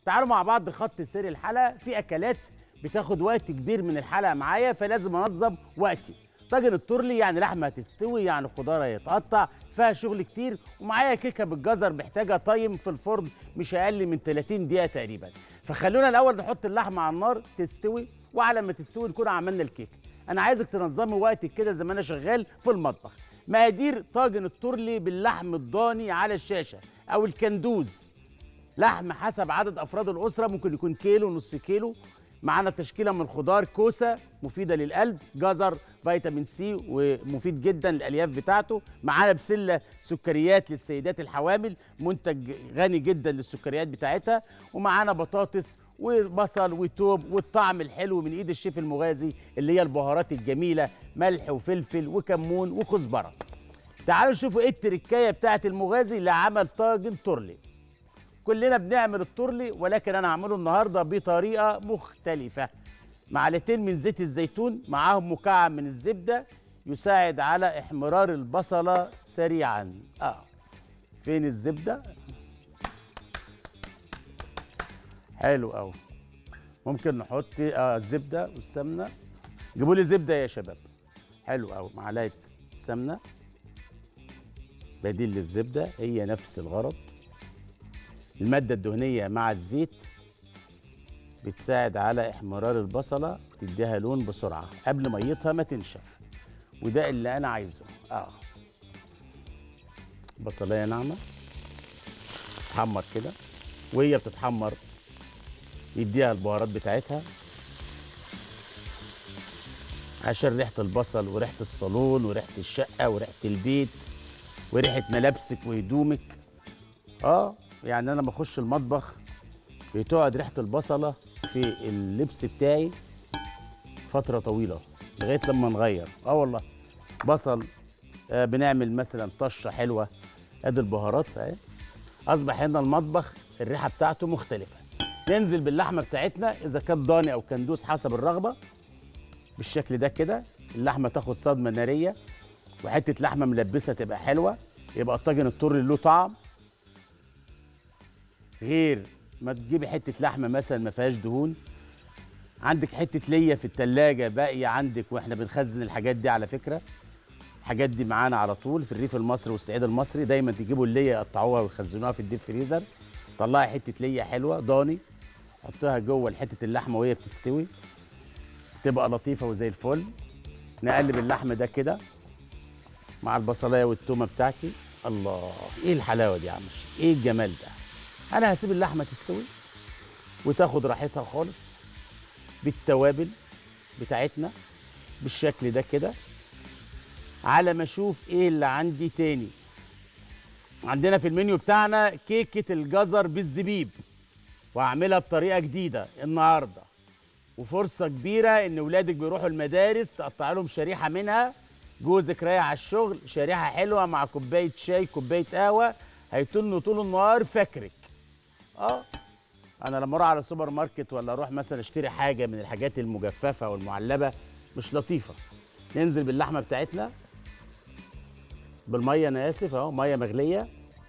تعالوا مع بعض خط سير الحلقه في اكلات بتاخد وقت كبير من الحلقه معايا فلازم انظم وقتي طاجن التورلي يعني لحمه هتستوي يعني خضار هيتقطع فيها شغل كتير ومعايا كيكه بالجزر محتاجه تايم في الفرن مش اقل من 30 دقيقه تقريبا فخلونا الاول نحط اللحمه على النار تستوي وعلى ما تستوي نكون عملنا الكيكه انا عايزك تنظمي وقتك كده زي ما انا شغال في المطبخ مقادير طاجن التورلي باللحم الضاني على الشاشه او الكندوز لحم حسب عدد افراد الاسره ممكن يكون كيلو نص كيلو معانا تشكيله من الخضار كوسه مفيده للقلب جزر فيتامين سي ومفيد جدا للالياف بتاعته معانا بسله سكريات للسيدات الحوامل منتج غني جدا للسكريات بتاعتها ومعانا بطاطس وبصل وتوم والطعم الحلو من ايد الشيف المغازي اللي هي البهارات الجميله ملح وفلفل وكمون وكزبره تعالوا نشوفوا ايه التركايه بتاعت المغازي لعمل طاجن تورلي كلنا بنعمل التورلي ولكن انا هعمله النهارده بطريقه مختلفه معلقتين من زيت الزيتون معاهم مكعب من الزبده يساعد على احمرار البصله سريعا اه فين الزبده حلو قوي ممكن نحط اه الزبده والسمنه جيبوا لي زبده يا شباب حلو قوي معلقه سمنه بديل للزبده هي نفس الغرض المادة الدهنية مع الزيت بتساعد على احمرار البصلة وتديها لون بسرعة قبل ميتها ما تنشف وده اللي أنا عايزه اه بصلاية ناعمة تحمر كده وهي بتتحمر يديها البهارات بتاعتها عشان ريحة البصل وريحة الصالون وريحة الشقة وريحة البيت وريحة ملابسك وهدومك اه يعني انا بخش المطبخ بتقعد ريحه البصله في اللبس بتاعي فتره طويله لغايه لما نغير اه والله بصل آه بنعمل مثلا طشه حلوه ادي البهارات اهي اصبح هنا المطبخ الريحه بتاعته مختلفه ننزل باللحمه بتاعتنا اذا كان ضاني او كندوس حسب الرغبه بالشكل ده كده اللحمه تاخد صدمه ناريه وحته لحمه ملبسه تبقى حلوه يبقى الطاجن التورلي له طعم غير ما تجيبي حته لحمه مثلا ما فيهاش دهون عندك حته ليا في التلاجة باقيه عندك واحنا بنخزن الحاجات دي على فكره الحاجات دي معانا على طول في الريف المصري والصعيد المصري دايما تجيبوا الليا يقطعوها ويخزنوها في الديب فريزر طلعي حته ليا حلوه ضاني حطها جوه حته اللحمه وهي بتستوي تبقى لطيفه وزي الفل نقلب اللحم ده كده مع البصلايه والتومه بتاعتي الله ايه الحلاوه دي يا عم ايه الجمال ده انا هسيب اللحمه تستوي وتاخد راحتها خالص بالتوابل بتاعتنا بالشكل ده كده على ما اشوف ايه اللي عندي تاني عندنا في المنيو بتاعنا كيكه الجزر بالزبيب وهعملها بطريقه جديده النهارده وفرصه كبيره ان ولادك بيروحوا المدارس تقطع لهم شريحه منها جوزك رايح على الشغل شريحه حلوه مع كوبايه شاي كوبايه قهوه هيطنوا طول النهار فاكرك اه انا لما اروح على السوبر ماركت ولا اروح مثلا اشتري حاجه من الحاجات المجففه والمعلبه مش لطيفه ننزل باللحمه بتاعتنا بالميه انا اسف اهو ميه مغليه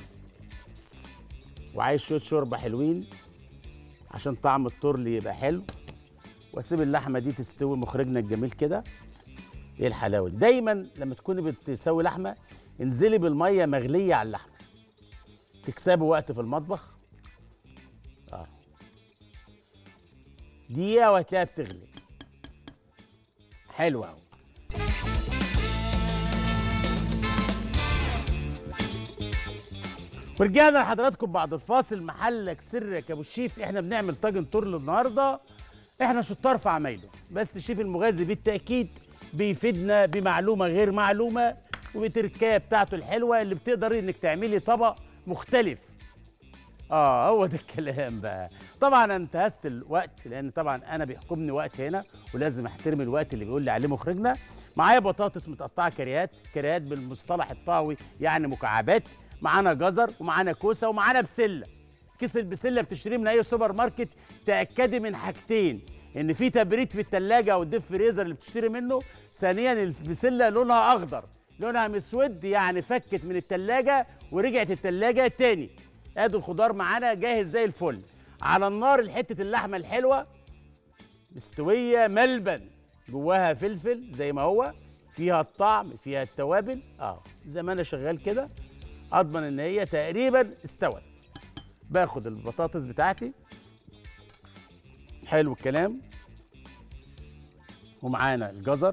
وعايز شويه شوربه حلوين عشان طعم التورلي يبقى حلو واسيب اللحمه دي تستوي مخرجنا الجميل كده ايه الحلاوه دي دايما لما تكوني بتسوي لحمه انزلي بالميه مغليه على اللحمه تكسبوا وقت في المطبخ اه دقيقه وهتلاقيها بتغلي حلو قوي ورجعنا لحضراتكم بعد الفاصل محلك سرك يا ابو الشيف احنا بنعمل طاجن تورل النهارده احنا شطار في عمايله بس الشيف المغازي بالتاكيد بيفيدنا بمعلومه غير معلومه وبتركايه بتاعته الحلوه اللي بتقدري انك تعملي طبق مختلف اه هو ده الكلام بقى طبعا انا انتهزت الوقت لان طبعا انا بيحكمني وقت هنا ولازم احترم الوقت اللي بيقول لي عليه مخرجنا معايا بطاطس متقطعه كريات كريات بالمصطلح الطاوي يعني مكعبات معانا جزر ومعانا كوسه ومعانا بسله كيس البسله بتشتريه من اي سوبر ماركت تاكدي من حاجتين ان في تبريد في الثلاجه او الديب فريزر اللي بتشتري منه ثانيا البسله لونها اخضر لونها مسود يعني فكت من الثلاجه ورجعت الثلاجه تاني ادي الخضار معانا جاهز زي الفل على النار حته اللحمه الحلوه مستويه ملبن جواها فلفل زي ما هو فيها الطعم فيها التوابل اه زي ما انا شغال كده اضمن ان هي تقريبا استوت باخد البطاطس بتاعتي حلو الكلام ومعانا الجزر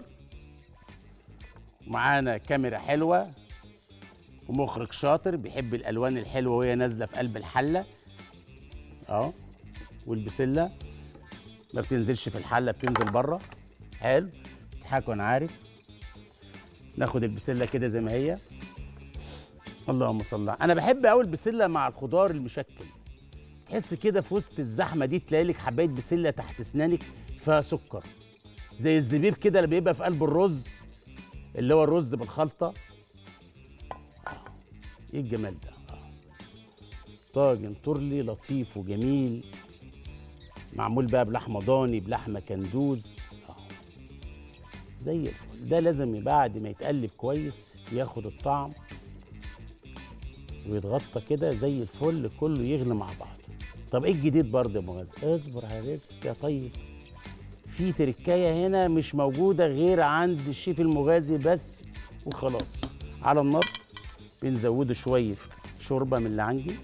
ومعانا كاميرا حلوه ومخرج شاطر بيحب الالوان الحلوه وهي نازله في قلب الحله اه والبسله ما بتنزلش في الحله بتنزل بره حلو بتضحكوا انا عارف ناخد البسله كده زي ما هي اللهم صل على انا بحب قوي البسله مع الخضار المشكل تحس كده في وسط الزحمه دي تلاقي لك حبايه بسله تحت اسنانك فيها سكر زي الزبيب كده اللي بيبقى في قلب الرز اللي هو الرز بالخلطه آه. ايه الجمال ده آه. طاجن ترلي لطيف وجميل معمول بقى بلحمه ضاني بلحمه كندوز آه. زي الفل ده لازم بعد ما يتقلب كويس ياخد الطعم ويتغطى كده زي الفل كله يغلي مع بعض طب ايه الجديد برضه يا مغازي اصبر على رزقك يا طيب في تركايه هنا مش موجوده غير عند الشيف المغازي بس وخلاص على النار بنزوده شويه شوربه من اللي عندي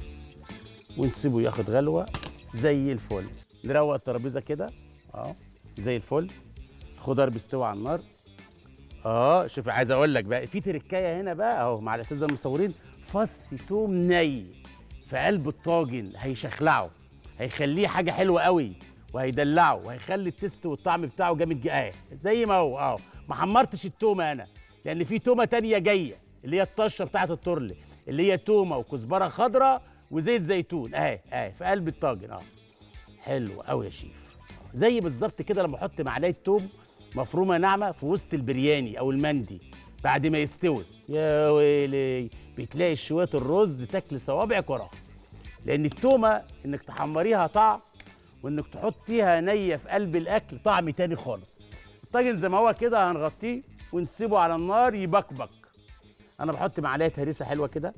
ونسيبه ياخد غلوه زي الفل نروق الترابيزه كده اه زي الفل الخضار بيستوي على النار اه شوف عايز اقول لك بقى في تركايه هنا بقى اهو مع الاساتذه المصورين فص توم ني في قلب الطاجن هيشخلعه هيخليه حاجه حلوه قوي وهيدلعه وهيخلي التست والطعم بتاعه جامد اه زي ما هو اه ما حمرتش التومه انا لان في تومه تانية جايه اللي هي الطشه بتاعت الترلي اللي هي تومه وكزبره خضراء وزيت زيتون اهي اهي في قلب الطاجن اه حلو قوي يا شيف زي بالظبط كده لما احط معلقه توم مفرومه ناعمه في وسط البرياني او المندي بعد ما يستوي يا ويلي بتلاقي شويه الرز تاكل صوابعك وراها لان التومه انك تحمريها طعم وانك تحطيها نيه في قلب الاكل طعم تاني خالص الطاجن زي ما هو كده هنغطيه ونسيبه على النار يبكبك انا بحط معلقه هريسه حلوه كده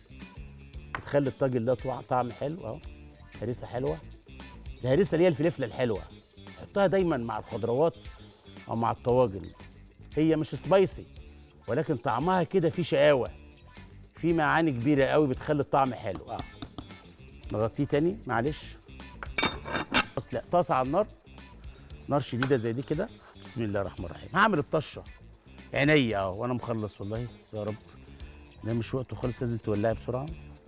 بتخلي الطاجن ده طعم حلو اهو هريسه حلوه الهريسه اللي هي الفلفله الحلوه حطها دايما مع الخضروات او مع الطواجن هي مش سبايسي ولكن طعمها كده فيه شقاوه في معاني كبيره قوي بتخلي الطعم حلو اه نغطيه تاني معلش بس لا طاسه على النار نار شديده زي دي كده بسم الله الرحمن الرحيم هعمل الطشه عينيا اه وانا مخلص والله يا رب ده مش وقته خالص لازم تولعي بسرعه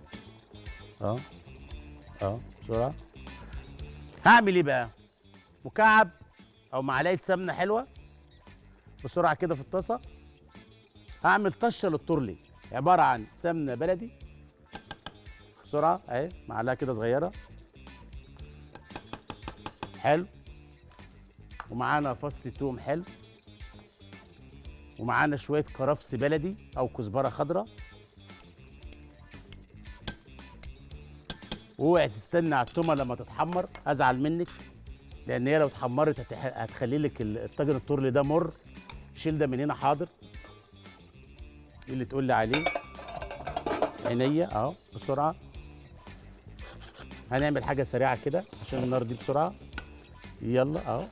اه اه بسرعه هعمل ايه بقى مكعب او معلقه سمنه حلوه بسرعه كده في الطاسه هعمل طشه للتورلي عباره عن سمنه بلدي بسرعه اهي معلقه كده صغيره حلو ومعانا فص توم حلو ومعانا شويه كرفس بلدي او كزبره خضراء واوعي تستنى على التومه لما تتحمر ازعل منك لان هي لو اتحمرت هتح... هتخلي لك الطاجن التورلي ده مر شيل ده من هنا حاضر ايه اللي تقول لي عليه عينيا اهو بسرعه هنعمل حاجه سريعه كده عشان النار دي بسرعه يلا اهو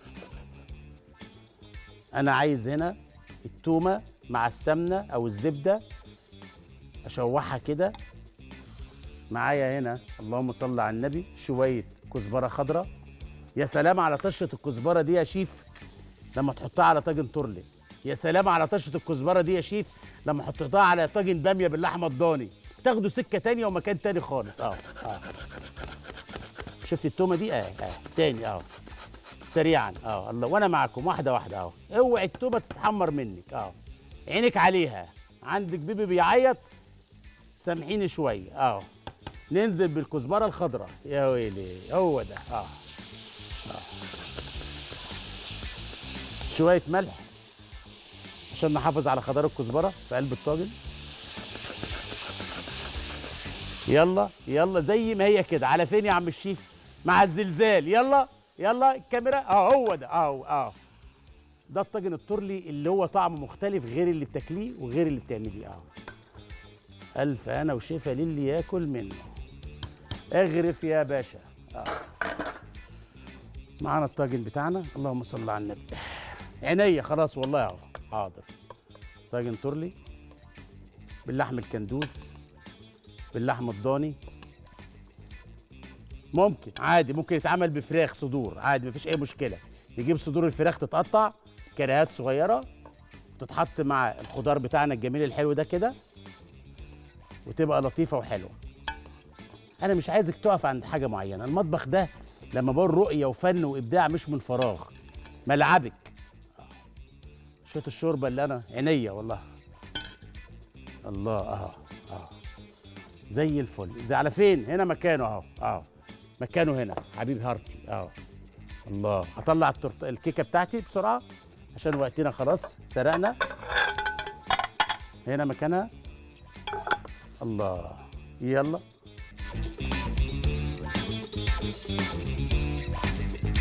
انا عايز هنا التومه مع السمنه او الزبده اشوحها كده معايا هنا اللهم صل على النبي شويه كزبره خضراء يا سلام على طشه الكزبره دي يا شيف لما تحطها على طاجن تورلي يا سلام على طشه الكزبره دي يا شيف لما تحطها على طاجن باميه باللحمه الضاني تاخدوا سكه تانية ومكان تاني خالص اه اه شفت التومه دي اه اه تاني اه سريعا اه الله وانا معاكم واحده واحده اه اوعي التومه تتحمر منك اه عينك عليها عندك بيبي بيعيط سامحيني شويه اه ننزل بالكزبره الخضراء يا ويلي هو ده اه, آه. شويه ملح عشان نحافظ على خضار الكزبره في قلب الطاجن يلا يلا زي ما هي كده على فين يا عم الشيف مع الزلزال يلا يلا الكاميرا اه هو ده اه اه ده الطاجن الترلي اللي هو طعمه مختلف غير اللي بتاكليه وغير اللي بتعمليه اه الف انا وشفا للي ياكل منه اغرف يا باشا آه. معانا الطاجن بتاعنا اللهم صل على النبي عينيا خلاص والله اهو حاضر طاجن تورلي باللحم الكندوز باللحم الضاني ممكن عادي ممكن يتعمل بفراخ صدور عادي مفيش اي مشكله نجيب صدور الفراخ تتقطع كريهات صغيره وتتحط مع الخضار بتاعنا الجميل الحلو ده كده وتبقى لطيفه وحلوه انا مش عايزك تقف عند حاجه معينه المطبخ ده لما بقول رؤيه وفن وابداع مش من فراغ ملعبك شويه الشوربه اللي انا عينيا والله الله اهو اهو زي الفل زي على فين هنا مكانه اهو اهو مكانه هنا حبيب هارتي اهو الله هطلع التورت الكيكه بتاعتي بسرعه عشان وقتنا خلاص سرقنا هنا مكانها الله يلا